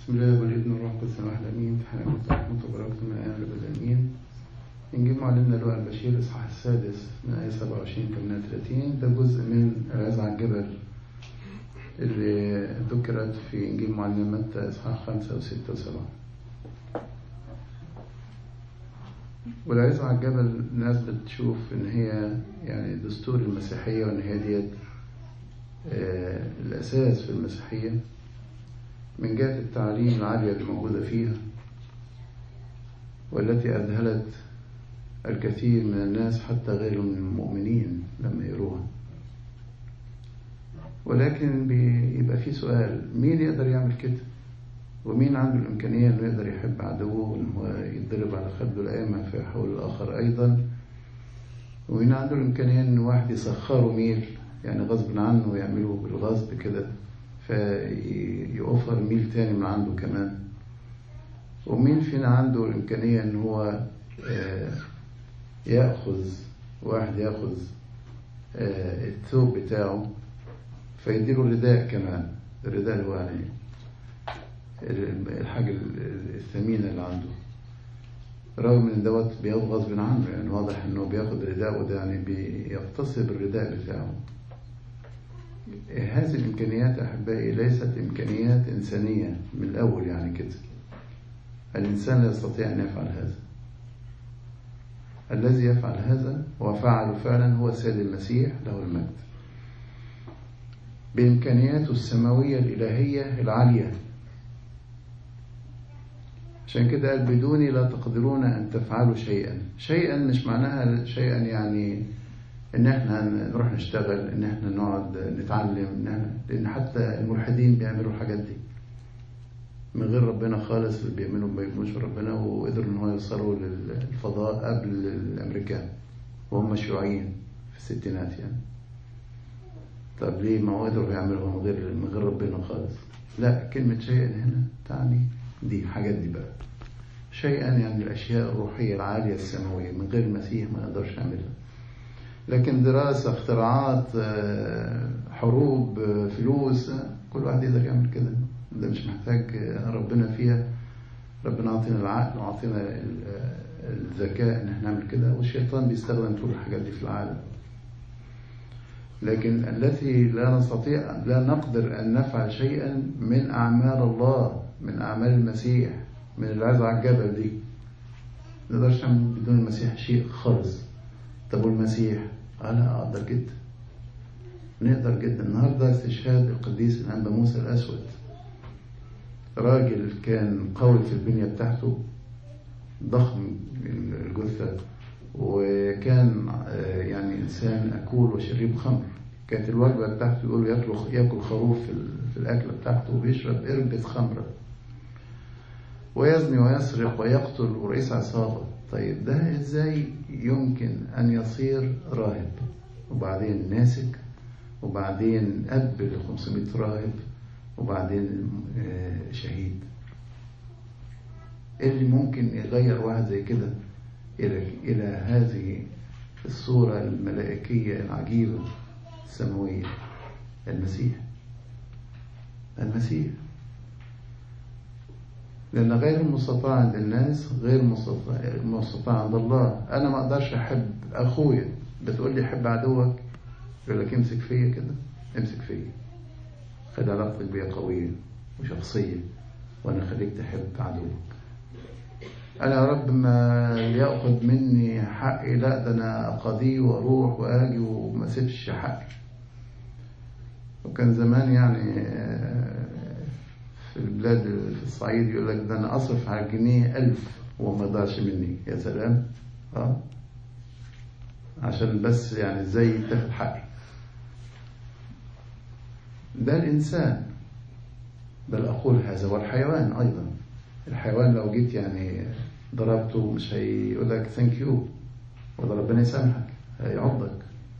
بسم الله والابن والروح القدس الواحد امين في حياه رحمه وبركاته من ايام الابد امين انجيل معلمنا لوقا البشير الاصحاح السادس من ايه 27 كمان 30 ده جزء من العزة على الجبل اللي ذكرت في انجيل معلمنا متى اصحاح 5 و6 و7 والعزة على الجبل الناس بتشوف ان هي يعني دستور المسيحيه وان هي ديت آه الاساس في المسيحيه من جهة التعليم العالية اللي موجودة فيها والتي أذهلت الكثير من الناس حتى غير من المؤمنين لما يروها ولكن بيبقى في سؤال مين يقدر يعمل كده ومين عنده الإمكانية أنه يقدر يحب عدوه وأنه هو يتضرب على خده الأيمن فيحول الآخر أيضا ومين عنده الإمكانية أن واحد يسخره ميل يعني غصب عنه ويعمله بالغصب كده فيوفر ميل تاني من عنده كمان ومين فينا عنده الإمكانية إن هو يأخذ واحد يأخذ الثوب بتاعه فيديله الرداء كمان الرداء اللي هو يعني الحاجة الثمينة اللي عنده رغم ان دوت بياخد غصب عنه يعني واضح انه بياخد رداء وده يعني بيغتصب الرداء بتاعه هذه الإمكانيات أحبائي ليست إمكانيات إنسانية من الأول يعني كده الإنسان لا يستطيع أن يفعل هذا الذي يفعل هذا وفعله فعلا هو السيد المسيح له المجد بإمكانياته السماوية الإلهية العالية عشان كده قال بدوني لا تقدرون أن تفعلوا شيئا شيئا مش معناها شيئا يعني ان احنا نروح نشتغل ان احنا نقعد نتعلم إن لان حتى الملحدين بيعملوا الحاجات دي من غير ربنا خالص بيعملوا ما بيؤمنوش ربنا وقدروا ان هو يوصلوا للفضاء قبل الامريكان وهم شيوعيين في الستينات يعني طب ليه ما هو قدروا يعملوا من غير من غير ربنا خالص لا كلمة شيئا هنا تعني دي الحاجات دي بقى شيئا يعني الأشياء الروحية العالية السماوية من غير المسيح ما نقدرش نعملها لكن دراسة اختراعات حروب فلوس كل واحد يقدر يعمل كده ده مش محتاج ربنا فيها ربنا عطينا العقل وعطينا الذكاء ان احنا نعمل كده والشيطان بيستخدم كل الحاجات دي في العالم لكن التي لا نستطيع لا نقدر ان نفعل شيئا من اعمال الله من اعمال المسيح من العزة على الجبل دي نقدرش نعمل بدون المسيح شيء خالص طب والمسيح أنا أقدر جدا نقدر جدا النهاردة استشهاد القديس الأنبا موسى الأسود راجل كان قوي في البنية بتاعته ضخم الجثة وكان يعني إنسان أكول وشريب خمر كانت الوجبة بتاعته يقول ياكل ياكل خروف في الأكلة بتاعته وبيشرب قربة خمرة ويزني ويسرق ويقتل ورئيس عصابة طيب ده ازاي يمكن ان يصير راهب وبعدين ناسك وبعدين اب ل 500 راهب وبعدين شهيد اللي ممكن يغير واحد زي كده الى الى هذه الصورة الملائكية العجيبة السماوية المسيح المسيح لأن غير المستطاع عند الناس غير المستطاع عند الله أنا ما أقدرش أحب أخويا بتقول لي حب عدوك يقول لك امسك فيا كده امسك فيا خلي علاقتك بيا قوية وشخصية وأنا خليك تحب عدوك أنا يا رب ما يأخذ مني حقي لا ده أنا أقاضيه وأروح وأجي وما سيبش حقي وكان زمان يعني في البلاد في الصعيد يقول لك ده انا اصرف على الجنيه ألف وما يضيعش مني يا سلام اه عشان بس يعني ازاي تاخد حقي ده الانسان بل اقول هذا والحيوان ايضا الحيوان لو جيت يعني ضربته مش هيقول لك ثانك يو ولا ربنا يسامحك هيعضك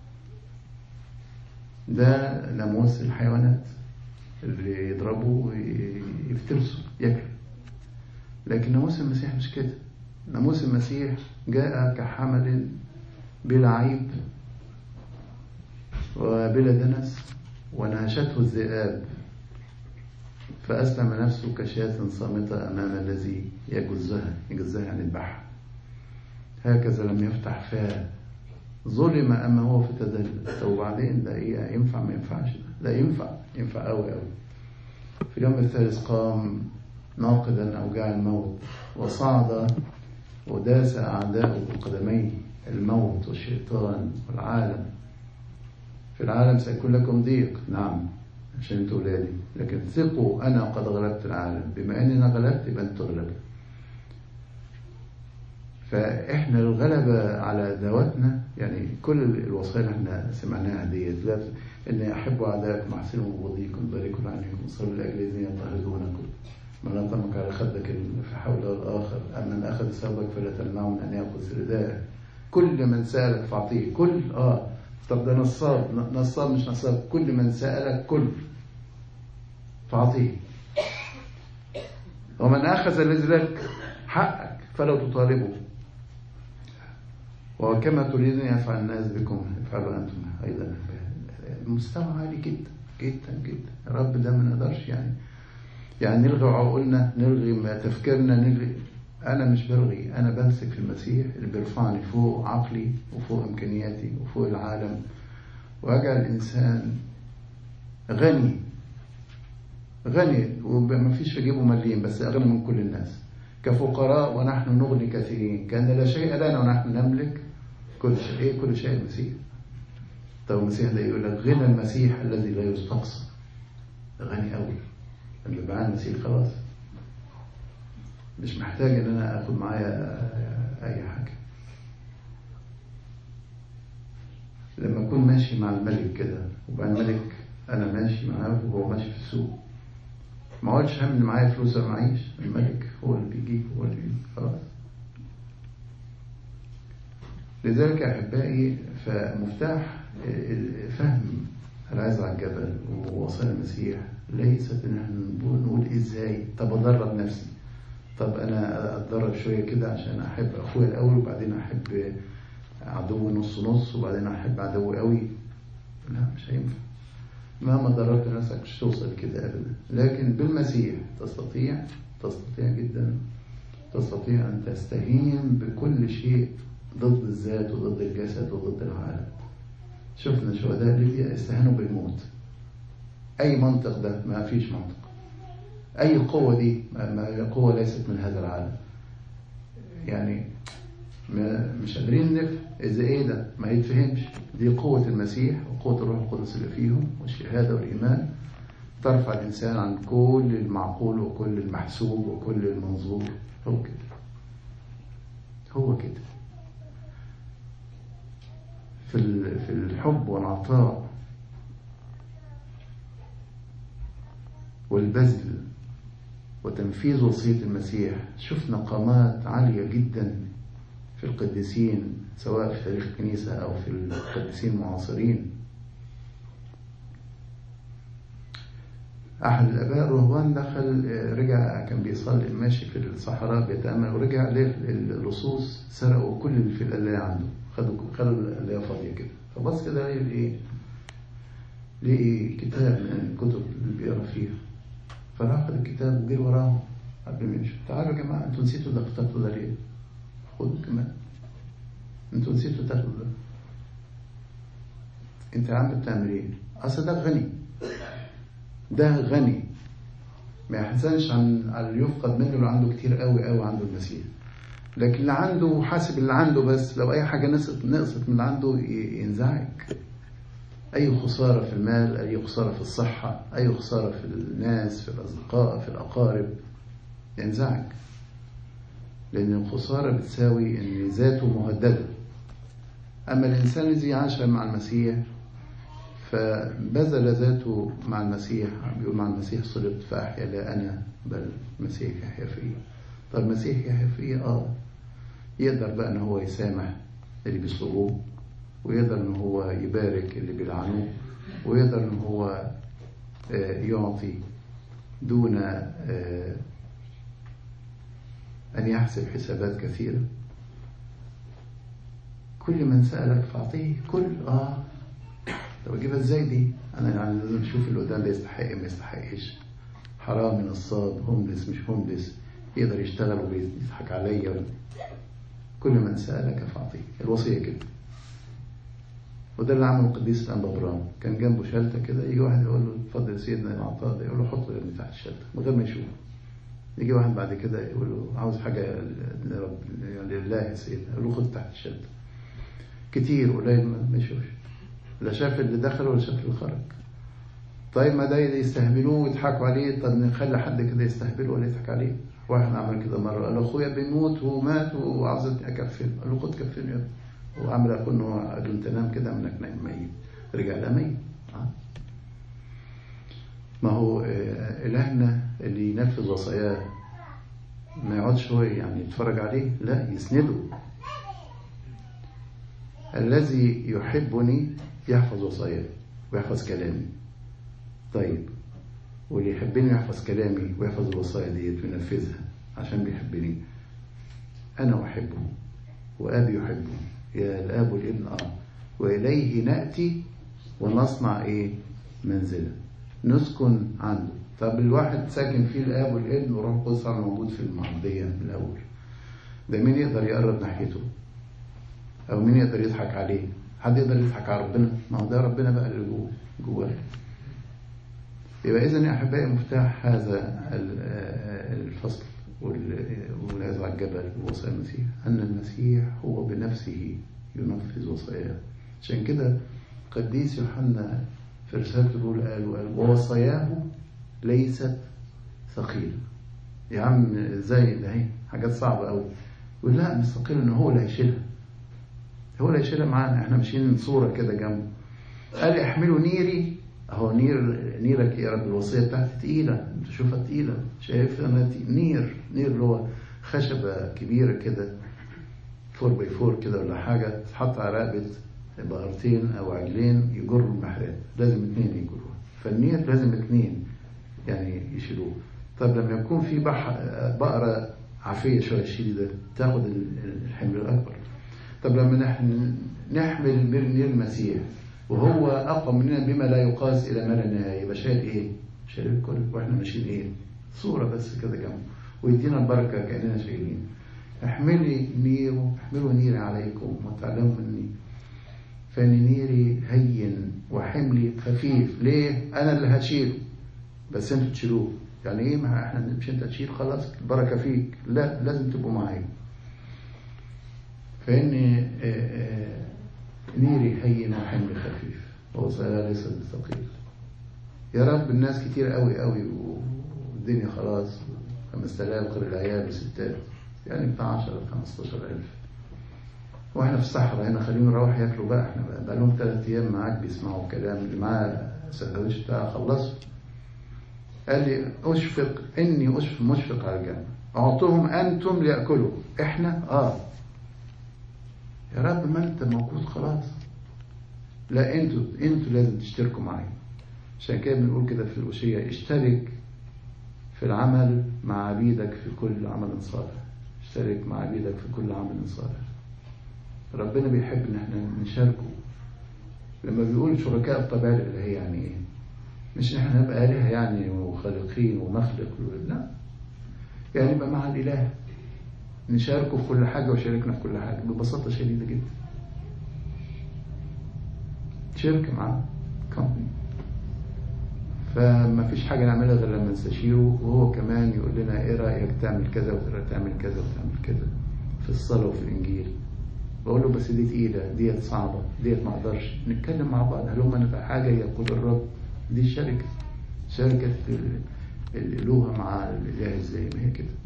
ده ناموس الحيوانات اللي يضربوا ويفترسوا ياكلوا لكن ناموس المسيح مش كده ناموس المسيح جاء كحمل بلا عيب وبلا دنس ونهشته الذئاب فأسلم نفسه كشاة صامتة أمام الذي يجزها يجزها يعني يذبحها هكذا لم يفتح فاه ظلم أما هو في تدلل طب وبعدين ده إيه ينفع ما ينفعش لا ينفع ينفع أوي أوي في اليوم الثالث قام ناقدا أوجاع الموت وصعد وداس أعداؤه بقدميه الموت والشيطان والعالم في العالم سيكون لكم ضيق نعم عشان انتوا ولادي لكن ثقوا انا قد غلبت العالم بما اني انا غلبت يبقى انتوا غلبت فاحنا الغلبة على ذواتنا يعني كل الوصايا اللي احنا سمعناها ديت ان احبوا اعدائكم احسنوا مبغضيكم باركوا عنكم صلوا لاجل الذين يضطهدونكم من أطمك على خدك في حوله الآخر أما من أخذ ثوبك فلا تمنعه من أن يأخذ رداءك كل من سألك فأعطيه كل آه طب ده نصاب نصاب مش نصاب كل من سألك كل فأعطيه ومن أخذ لك حقك فلا تطالبه وكما تريدون يفعل الناس بكم افعلوا أنتم أيضا مستوى عالي جدا جدا جدا يا رب ده ما نقدرش يعني يعني نلغي عقولنا نلغي تفكيرنا نلغي أنا مش بلغي أنا بمسك في المسيح اللي بيرفعني فوق عقلي وفوق إمكانياتي وفوق العالم وأجعل الإنسان غني غني وما فيش في جيبه مليم بس أغنى من كل الناس كفقراء ونحن نغني كثيرين كأن لا شيء لنا ونحن نملك كل شيء إيه كل شيء المسيح طب المسيح ده يقول لك غنى المسيح الذي لا يستقصى غني قوي اللي معاه المسيح خلاص مش محتاج ان انا اخد معايا اي حاجه لما اكون ماشي مع الملك كده وبقى الملك انا ماشي معاه وهو ماشي في السوق ما اقعدش هم ان معايا فلوس ولا معيش الملك هو اللي بيجيب هو اللي بيجيب خلاص لذلك احبائي فمفتاح فهم العز على الجبل ووصايا المسيح ليست ان احنا نقول ازاي طب ادرب نفسي طب انا اتدرب شويه كده عشان احب اخويا الاول وبعدين احب عدو نص نص وبعدين احب عدو قوي لا مش هينفع مهما دربت نفسك مش توصل كده ابدا لكن بالمسيح تستطيع تستطيع جدا تستطيع ان تستهين بكل شيء ضد الذات وضد الجسد وضد العالم شفنا شهداء ليبيا استهانوا بالموت أي منطق ده ما فيش منطق أي قوة دي ما قوة ليست من هذا العالم يعني مش قادرين نفهم إذا إيه ده ما يتفهمش دي قوة المسيح وقوة الروح القدس اللي فيهم والشهادة والإيمان ترفع الإنسان عن كل المعقول وكل المحسوب وكل المنظور هو كده هو كده في في الحب والعطاء والبذل وتنفيذ وصية المسيح شفنا قامات عالية جدا في القديسين سواء في تاريخ الكنيسة أو في القديسين المعاصرين أحد الآباء الرهبان دخل رجع كان بيصلي ماشي في الصحراء بيتأمل ورجع ليه اللصوص سرقوا كل اللي في القلاية عنده خدوا خدوا القلاية فاضية كده فبص كده لقي إيه؟ لقي كتاب من الكتب اللي بيقرا فيها فراح خد الكتاب وجري وراهم قبل ما يمشوا تعالوا يا جماعة أنتوا نسيتوا ده اخترتوا ده ليه؟ خدوا كمان أنتوا نسيتوا تاخدوا ده أنت يا عم بتعمل إيه؟ أصل ده غني ده غني ما يحزنش عن على اللي يفقد منه اللي عنده كتير قوي قوي عنده المسيح لكن اللي عنده حاسب اللي عنده بس لو اي حاجه نقصت نقصت من اللي عنده ينزعج اي خساره في المال اي خساره في الصحه اي خساره في الناس في الاصدقاء في الاقارب ينزعج لان الخساره بتساوي ان ذاته مهدده اما الانسان الذي عاش مع المسيح فبذل ذاته مع المسيح بيقول مع المسيح صلبت فأحيا لا أنا بل المسيح يحيا فيا طب المسيح يحيا فيا آه يقدر بقى إن هو يسامح اللي بيصلبوه ويقدر إن هو يبارك اللي بيلعنوه ويقدر إن هو يعطي دون أن يحسب حسابات كثيرة كل من سألك فأعطيه كل آه طب اجيبها ازاي دي؟ انا يعني لازم اشوف اللي قدام ده يستحق ما يستحقش. حرامي نصاب هوملس مش هوملس يقدر يشتغل ويضحك عليا ولا كل من سألك فأعطيه الوصية كده وده اللي عمله القديس الأنبا برام كان جنبه شلتة كده يجي واحد يقول له اتفضل يا سيدنا العطاء ده يقول له حطه يا ابني تحت الشلتة من غير ما يشوفه يجي واحد بعد كده يقول له عاوز حاجة لرب لله يا سيدنا يقول له خد تحت الشلتة كتير قليل ما يشوفش لا شاف اللي دخل ولا شاف اللي خرج طيب ما ده يستهبلوه ويضحكوا عليه طب نخلي حد كده يستهبله ولا يضحك عليه واحد عمل كده مرة قال له أخويا بيموت ومات وعاوز أكفنه قال له خد كفنه يا ابني وعمل أكنه قال له أنت نام كده منك نايم ميت رجع لا ميت ما هو إلهنا اللي ينفذ وصاياه ما يقعدش هو يعني يتفرج عليه لا يسنده الذي يحبني يحفظ وصاياي ويحفظ كلامي طيب واللي يحبني يحفظ كلامي ويحفظ الوصايا ديت وينفذها عشان بيحبني أنا أحبه وأبي يحبه يا الآب والابن آه وإليه نأتي ونصنع إيه منزلا نسكن عنده طب الواحد ساكن فيه الآب والابن وروح القدس موجود في المعمودية من الأول ده مين يقدر يقرب ناحيته أو مين يقدر يضحك عليه حد يقدر يضحك على ربنا ما هو ده ربنا بقى اللي جوه جواه يبقى إذا يا أحبائي مفتاح هذا الفصل والعزو على الجبل ووصايا المسيح أن المسيح هو بنفسه ينفذ وصاياه عشان كده قديس يوحنا في رسالته الأولى قال وقال ووصاياه ليست ثقيلة يا عم ازاي ده هي حاجات صعبة قوي يقول لا مش ثقيلة ان هو اللي هيشيلها هو اللي هيشيلها معانا احنا ماشيين صورة كده جنبه قال احملوا نيري اهو نير نيرك يا رب الوصيه بتاعتي تقيله انت شوفها تقيله شايف انا نير نير اللي هو خشبه كبيره كده 4 باي 4 كده ولا حاجه تتحط على رقبه بقرتين او عجلين يجروا المحراب لازم اثنين يجروها فالنير لازم اثنين يعني يشيلوه طب لما يكون في بقره عافيه شويه شديده تاخد الحمل الاكبر طب لما نحن نحمل نير المسيح وهو أقوى مننا بما لا يقاس إلى ما لا نهاية يبقى شايل إيه؟ شايل الكل وإحنا ماشيين إيه؟ صورة بس كده جنبه ويدينا البركة كأننا شايلين احملي نير احملوا نيري عليكم وتعلموا مني فإن نيري هين وحملي خفيف ليه؟ أنا اللي هشيله بس أنتوا تشيلوه يعني إيه ما إحنا مش أنت تشيل خلاص البركة فيك لا لازم تبقوا معايا فإن نيري هين وحمل خفيف ووصايا ليس بالثقيل يا رب الناس كتير قوي قوي والدنيا خلاص 5000 غير العيال والستات يعني بتاع 10 15000 واحنا في الصحراء هنا خليهم يروحوا ياكلوا بقى احنا بقى, بقى لهم ثلاث ايام معاك بيسمعوا كلام اللي معاه سندوتش بتاعه خلصوا قال لي اشفق اني اشفق مشفق على الجنه اعطوهم انتم لياكلوا احنا اه يا رب ما انت موجود خلاص لا انتوا انتوا لازم تشتركوا معايا عشان كده بنقول كده في الوصية اشترك في العمل مع عبيدك في كل عمل صالح اشترك مع عبيدك في كل عمل صالح ربنا بيحب ان احنا نشاركه لما بيقول شركاء الطبيعة الإلهية يعني ايه مش ان احنا نبقى آلهة يعني وخالقين ومخلق لا يعني يبقى مع الإله نشاركه في كل حاجة وشاركنا في كل حاجة ببساطة شديدة جدا شركة معاه كومباني فما فيش حاجة نعملها غير لما نستشيره وهو كمان يقول لنا ايه رأيك تعمل كذا وتعمل كذا وتعمل كذا في الصلاة وفي الإنجيل بقول له بس دي تقيلة ديت صعبة ديت ما اقدرش نتكلم مع بعض هل هم نبقى حاجة يقول الرب دي شركة شركة الألوهة مع الإله ازاي ما هي كده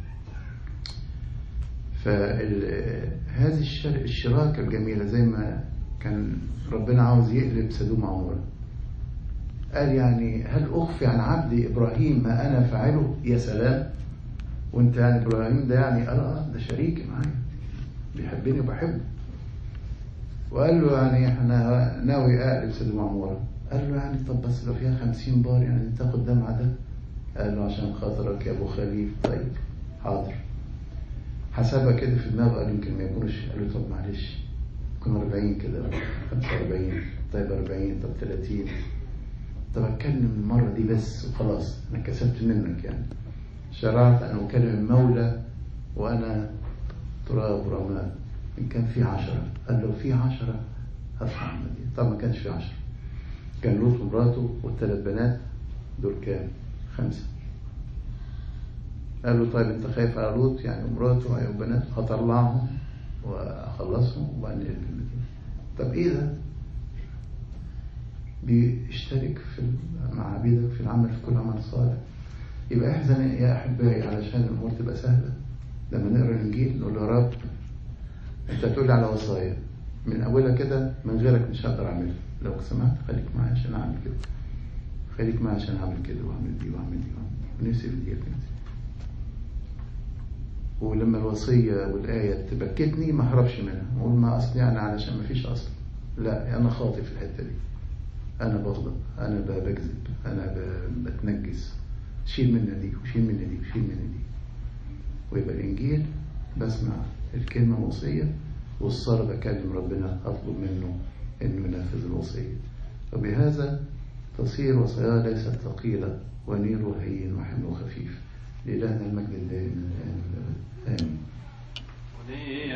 فهذه الشراكة الجميلة زي ما كان ربنا عاوز يقلب سدوم عمورة قال يعني هل أخفي عن عبدي إبراهيم ما أنا فاعله يا سلام وانت يعني إبراهيم ده يعني قال اه ده شريكي معايا بيحبني وبحبه وقال له يعني احنا ناوي اقلب سدوم عمورة قال له يعني طب بس لو فيها خمسين بار يعني تاخد دمعة ده قال له عشان خاطرك يا ابو خليل طيب حاضر حسبها كده في دماغه قال يمكن ما يكونش قال له طب معلش يكون 40 كده 45 طيب 40 طب 30 طب اتكلم المرة دي بس وخلاص انا كسبت منك يعني شرعت ان اكلم المولى وانا تراب رماء ان كان في عشرة قال له في عشرة هطلع من المدينة طب ما كانش في عشرة كان لوط ومراته والثلاث بنات دول كام خمسة قال له طيب انت خايف على لوط يعني ومراته وبناته هطلعهم واخلصهم وبعدين نقلب المدينة طب ايه ده بيشترك في مع عبيدك في العمل في كل عمل صالح يبقى احزن يا احبائي علشان الامور تبقى سهله لما نقرا الانجيل نقول له يا رب انت تقول لي على وصايا من اولها كده من غيرك مش هقدر اعملها لو سمحت خليك معايا عشان اعمل كده خليك معايا عشان اعمل كده واعمل دي واعمل دي واعمل نفسي في دي نفسي ولما الوصيه والايه تبكتني ما اهربش منها اقول ما اصل يعني علشان ما فيش اصل لا انا خاطئ في الحته دي انا بغضب انا بكذب انا بتنجس شيل منا دي وشيل منا دي وشيل منا دي ويبقى الانجيل بسمع الكلمه وصيه والصلاه بكلم ربنا اطلب منه انه ينفذ الوصيه وبهذا تصير وصاياه ليست ثقيله ونيره هين وحمله خفيف لإلهنا المجد الدائم الآن آمين